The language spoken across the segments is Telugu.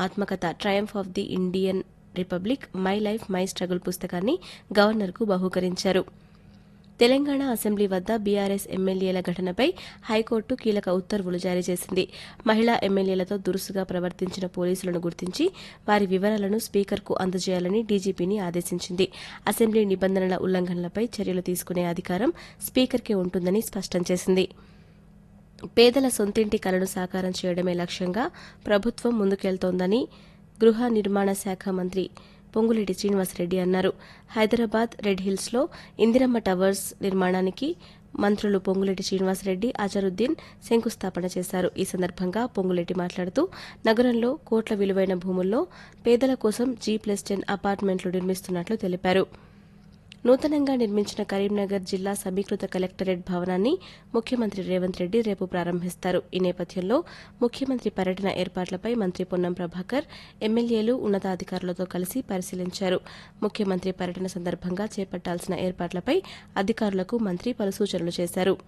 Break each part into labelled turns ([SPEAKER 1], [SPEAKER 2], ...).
[SPEAKER 1] ఆత్మకథ triumph of the Indian republic my life my struggle పుస్తకాన్ని గవర్నర్కు బహూకరించారు తెలంగాణ అసెంబ్లీ వద్ద బీఆర్ఎస్ ఎమ్మెల్యేల ఘటనపై హైకోర్టు కీలక ఉత్తర్వులు జారీ చేసింది మహిళా ఎమ్మెల్యేలతో దురుసుగా ప్రవర్తించిన పోలీసులను గుర్తించి వారి వివరాలను స్పీకర్కు అందజేయాలని డీజీపీని ఆదేశించింది అసెంబ్లీ నిబంధనల ఉల్లంఘనలపై చర్యలు తీసుకునే అధికారం స్పీకర్కే ఉంటుందని స్పష్టం చేసింది పేదల సొంతింటి కలను సాకారం చేయడమే లక్ష్యంగా ప్రభుత్వం ముందుకెళ్తోందని గృహ నిర్మాణ శాఖ మంత్రి పొంగులేటి శ్రీనివాసరెడ్డి అన్నారు హైదరాబాద్ రెడ్ హిల్స్లో ఇందిరమ్మ టవర్స్ నిర్మాణానికి మంత్రులు పొంగులేటి శ్రీనివాసరెడ్డి అజరుద్దీన్ శంకుస్థాపన చేశారు ఈ సందర్భంగా పొంగులేటి మాట్లాడుతూ నగరంలో కోట్ల విలువైన భూముల్లో పేదల కోసం జీ ప్లస్ టెన్ అపార్ట్మెంట్లు నిర్మిస్తున్నట్లు తెలిపారు నూతనంగా నిర్మించిన కరీంనగర్ జిల్లా సమీకృత కలెక్టరేట్ భవనాన్ని ముఖ్యమంత్రి రేవంత్ రెడ్డి రేపు ప్రారంభిస్తారు ఈ నేపథ్యంలో ముఖ్యమంత్రి పర్యటన ఏర్పాట్లపై మంత్రి పొన్నం ప్రభాకర్ ఎమ్మెల్యేలు ఉన్నతాధికారులతో కలిసి పరిశీలించారు ముఖ్యమంత్రి పర్యటన సందర్భంగా చేపట్టాల్సిన ఏర్పాట్లపై అధికారులకు మంత్రి పలు సూచనలు చేశారు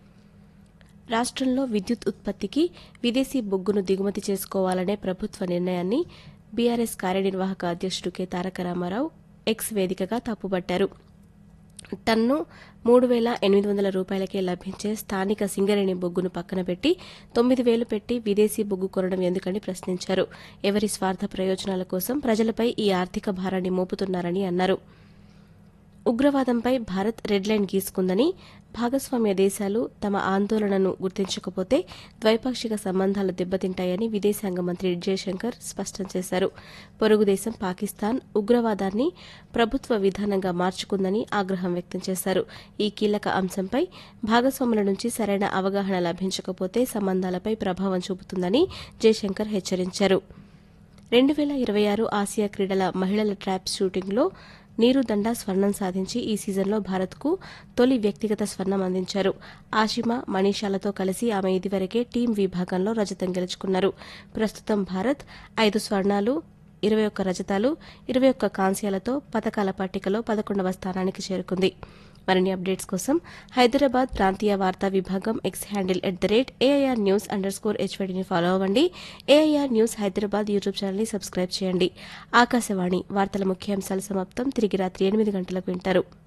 [SPEAKER 1] రాష్ట్రంలో విద్యుత్ ఉత్పత్తికి విదేశీ బొగ్గును దిగుమతి చేసుకోవాలనే ప్రభుత్వ నిర్ణయాన్ని బీఆర్ఎస్ కార్యనిర్వాహక అధ్యక్షుడు కె తారక రామారావు ఎక్స్ వేదికగా తప్పుబట్టారు టన్ను మూడు వేల ఎనిమిది వందల రూపాయలకే లభించే స్థానిక సింగరేణి బొగ్గును పక్కన పెట్టి తొమ్మిది వేలు పెట్టి విదేశీ బొగ్గు కొనడం ఎందుకని ప్రశ్నించారు ఎవరి స్వార్థ ప్రయోజనాల కోసం ప్రజలపై ఈ ఆర్థిక భారాన్ని మోపుతున్నారని అన్నారు ఉగ్రవాదంపై భారత్ రెడ్ లైన్ గీసుకుందని భాగస్వామ్య దేశాలు తమ ఆందోళనను గుర్తించకపోతే ద్వైపాక్షిక సంబంధాలు దెబ్బతింటాయని విదేశాంగ మంత్రి జయశంకర్ స్పష్టం చేశారు పొరుగు దేశం పాకిస్తాన్ ఉగ్రవాదాన్ని ప్రభుత్వ విధానంగా మార్చుకుందని ఆగ్రహం వ్యక్తం చేశారు ఈ కీలక అంశంపై భాగస్వాముల నుంచి సరైన అవగాహన లభించకపోతే సంబంధాలపై ప్రభావం చూపుతుందని జయశంకర్ హెచ్చరించారు రెండు వేల ఇరవై ఆరు ఆసియా క్రీడల మహిళల ట్రాప్ షూటింగ్లో నీరు దండా స్వర్ణం సాధించి ఈ సీజన్లో భారత్కు తొలి వ్యక్తిగత స్వర్ణం అందించారు ఆషిమా మనీషాలతో కలిసి ఆమె ఇదివరకే టీం విభాగంలో రజతం గెలుచుకున్నారు ప్రస్తుతం భారత్ ఐదు స్వర్ణాలు ఇరవై ఒక్క రజతాలు ఇరవై ఒక్క కాంస్యాలతో పథకాల పట్టికలో పదకొండవ స్థానానికి చేరుకుంది మరిన్ని అప్డేట్స్ కోసం హైదరాబాద్ ప్రాంతీయ వార్తా విభాగం X handle at the rate AIR news underscore హెచ్వైడిని ఫాలో అవ్వండి ఏఐఆర్ న్యూస్ హైదరాబాద్ యూట్యూబ్ ఛానల్ని సబ్స్క్రైబ్ చేయండి ఆకాశవాణి వార్తల ముఖ్యాంశాల సమాప్తం తిరిగి రాత్రి ఎనిమిది గంటలకు వింటారు